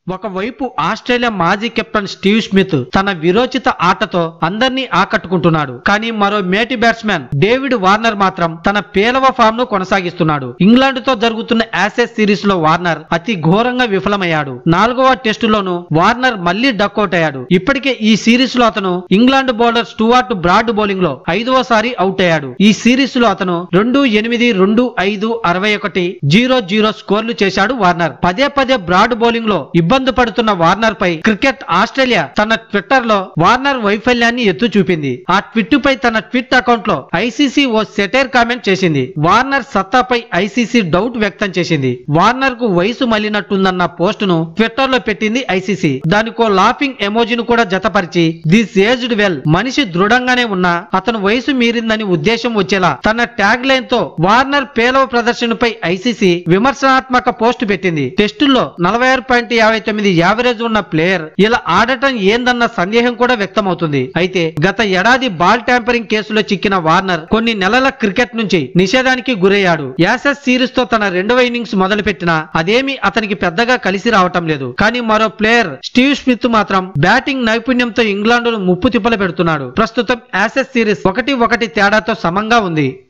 ఒకవైపు ఆస్ట్రేలియా మాజీ captain Steve Smith తన విరోచిత ఆటతో అందర్నీ ఆకట్టుకుంటున్నాడు కానీ మరో మేటి బ్యాట్స్మెన్ డేవిడ్ వార్నర్ మాత్రం తన పేలవ ఫామ్ ను కొనసాగిస్తున్నాడు ఇంగ్లాండ్ తో జరుగుతున్న యాసెస్ సిరీస్ లో వార్నర్ అతి ఘోరంగా విఫలమయ్యాడు నాలుగవ టెస్టులోనూ వార్నర్ మళ్లీ డక్అవుట్ అయ్యాడు ఇప్పటికే ఈ సిరీస్ లో అతను England bowler Stuart Broad bowling లో ఐదవసారి అవుట్ అయ్యాడు ఈ సిరీస్ లో అతను రెండు ఎనిమిది రెండు ఐదు అరవై ఒకటి జీరో జీరో స్కోర్లు చేశాడు వార్నర్ పదే పదే బ్రాడ్ బౌలింగ్ లో ఇబ్బంది పడుతున్న వార్నర్ పై క్రికెట్ ఆస్ట్రేలియా తన ట్విట్టర్ లో వార్నర్ వైఫల్యాన్ని ఎత్తు చూపింది ఆ ట్విట్ పై తన ట్విట్ అకౌంట్ లో ఐసీసీ ఓ సెటైర్ కామెంట్ చేసింది వార్నర్ సత్తాపై ఐసీసీ డౌట్ వ్యక్తం చేసింది వార్నర్ కు వయసు మళ్ళినట్టుందన్న పోస్ట్ ను ట్విట్టర్ లో పెట్టింది ఐసీసీ దానికో లాఫింగ్ ఎమోజిను కూడా జతపరిచి దిస్ ఏజ్డ్ వెల్ మనిషి దృఢంగానే ఉన్నా అతను వయసు మీరిందని ఉద్దేశం వచ్చేలా తన ట్యాగ్ లైన్ తో వార్నర్ పేలవ ప్రదర్శనపై ఐసీసీ విమర్శనాత్మక పోస్ట్ పెట్టింది టెస్టుల్లో నలభై ఆరు పాయింట్ యాభై తొమ్మిది యావరేజ్ ఉన్న ప్లేయర్ ఇలా ఆడటం ఏందన్న సందేహం కూడా వ్యక్తమవుతుంది అయితే గత ఏడాది బాల్ ట్యాంపరింగ్ కేసులో చిక్కిన వార్నర్ కొన్ని నెలల క్రికెట్ నుంచి నిషేధానికి గురయ్యాడు యాసెస్ సిరీస్ తో తన రెండవ ఇన్నింగ్స్ మొదలుపెట్టినా అదేమీ అతనికి పెద్దగా కలిసి రావటం లేదు కానీ మరో ప్లేయర్ స్టీవ్ స్మిత్ మాత్రం బ్యాటింగ్ నైపుణ్యంతో ఇంగ్లాండ్ ముప్పు తిప్పలు పెడుతున్నాడు ప్రస్తుతం యాసెస్ సిరీస్ ఒకటి ఒకటి తేడాతో సమంగా ఉంది